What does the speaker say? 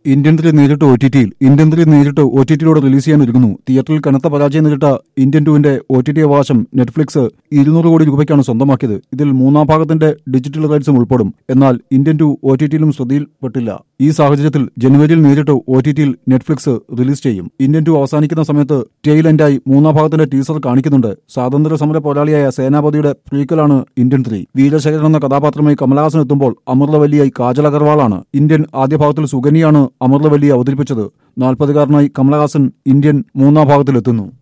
Indian three നേരിട്ട് O T ടിയിൽ Indian three നേരിട്ട് ഒ ടി ടിയിലൂടെ റിലീസ് ചെയ്യാൻ ഒരുങ്ങുന്നു തിയേറ്ററിൽ കനത്ത പരാജയം നേരിട്ട ഇന്ത്യൻ ടുവിന്റെ ഒ ടി ടി അവകാശം നെറ്റ്ഫ്ലിക്സ് ഇരുന്നൂറ് കോടി രൂപയ്ക്കാണ് സ്വന്തമാക്കിയത് ഇതിൽ മൂന്നാം ഭാഗത്തിന്റെ ഡിജിറ്റൽ റൈറ്റ്സും ഉൾപ്പെടും എന്നാൽ ഇന്ത്യൻ ടു ഒ ടി ടിയിലും ശ്രദ്ധയിൽപ്പെട്ടില്ല ഈ സാഹചര്യത്തിൽ ജനുവരിയിൽ നേരിട്ട് ഒ ടി ടിയിൽ നെറ്റ്ഫ്ലിക്സ് റിലീസ് ചെയ്യും ഇന്ത്യൻ ടു അവസാനിക്കുന്ന സമയത്ത് ടെയിൽ എൻഡായി മൂന്നാം ഭാഗത്തിന്റെ ടീസർ കാണിക്കുന്നുണ്ട് സ്വാതന്ത്ര്യ സമര പോരാളിയായ സേനാപതിയുടെ പ്രീക്കലാണ് ഇന്ത്യൻ ത്രീ വീരശേഖരൻ എന്ന കഥാപാത്രമായി കമലഹാസൻ എത്തുമ്പോൾ അമൃതവല്ലിയായി കാജൽ അഗർവാളാണ് ഇന്ത്യൻ ആദ്യ ഭാഗത്തിൽ സുകന്യാണ് അമൃതവല്ലിയെ അവതരിപ്പിച്ചത് നാൽപ്പതുകാരനായി കമലഹാസൻ ഇന്ത്യൻ മൂന്നാം ഭാഗത്തിലെത്തുന്നു